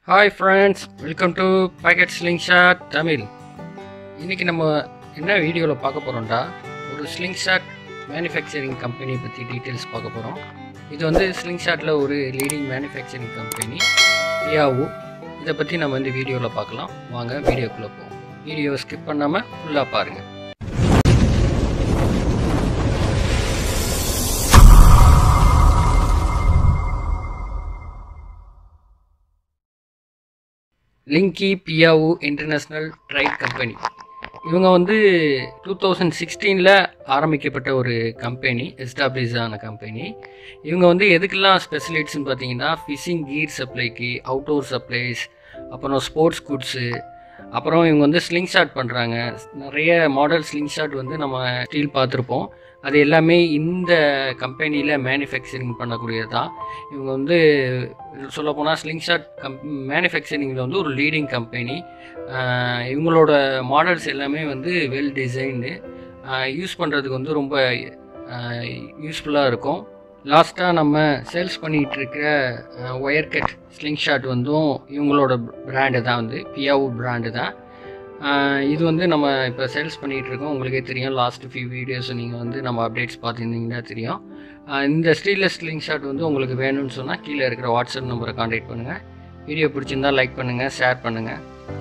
hi friends welcome to pocket sling shot Tamil இன்றைக்கி நம்ம என்ன வீடியோவில் பார்க்க போகிறோம்டா ஒரு ஸ்லிங் ஷாட் மேனுஃபேக்சரிங் கம்பெனி பற்றி டீட்டெயில்ஸ் பார்க்க போகிறோம் இது வந்து ஸ்லிங் ஷாட்டில் ஒரு லீடிங் மேனுஃபேக்சரிங் கம்பெனி பியாவு இதை பற்றி நம்ம வந்து வீடியோவில் பார்க்கலாம் வாங்க வீடியோக்குள்ளே போவோம் வீடியோவை ஸ்கிப் பண்ணாமல் ஃபுல்லாக பாருங்கள் லிங்கி பியாவு இன்டர்நேஷ்னல் ட்ரைட் கம்பெனி இவங்க வந்து டூ தௌசண்ட் சிக்ஸ்டீனில் ஆரம்பிக்கப்பட்ட ஒரு கம்பெனி எஸ்டாப்ளிஷ் ஆன கம்பெனி இவங்க வந்து எதுக்கெல்லாம் ஸ்பெஷலிட்ஸ்னு பார்த்தீங்கன்னா ஃபிஷிங் கீர் சப்ளைக்கு அவுட்டோர் சப்ளைஸ் அப்புறம் ஸ்போர்ட்ஸ் குட்ஸு அப்புறம் இவங்க வந்து ஸ்லிங் ஷாட் பண்ணுறாங்க நிறைய மாடல் ஸ்லிங் ஷாட் வந்து நம்ம ஸ்டீல் பார்த்துருப்போம் அது எல்லாமே இந்த கம்பெனியில் மேனுஃபேக்சரிங் பண்ணக்கூடியது தான் இவங்க வந்து சொல்லப்போனால் ஸ்லிங் ஷாட் கம் மேனுஃபேக்சரிங்கில் வந்து ஒரு லீடிங் கம்பெனி இவங்களோட மாடல்ஸ் எல்லாமே வந்து வெல் டிசைன்டு யூஸ் பண்ணுறதுக்கு வந்து ரொம்ப யூஸ்ஃபுல்லாக இருக்கும் லாஸ்ட்டாக நம்ம சேல்ஸ் பண்ணிகிட்டு இருக்கிற ஒயர் கட் ஸ்லிங் ஷாட் வந்தும் இவங்களோட பிராண்டு தான் வந்து பியாவு பிராண்டு தான் இது வந்து நம்ம இப்போ சேல்ஸ் பண்ணிகிட்டு இருக்கோம் உங்களுக்கே தெரியும் லாஸ்ட் ஃபியூ வீடியோஸ் நீங்கள் வந்து நம்ம அப்டேட்ஸ் பார்த்துருந்தீங்கன்னா தெரியும் இந்த ஸ்டீல்லெஸ் ஸ்லிங் ஷாட் வந்து உங்களுக்கு வேணும்னு சொன்னால் கீழே இருக்கிற வாட்ஸ்அப் நம்பரை காண்டாக்ட் பண்ணுங்கள் வீடியோ பிடிச்சிருந்தா லைக் பண்ணுங்கள் ஷேர் பண்ணுங்கள்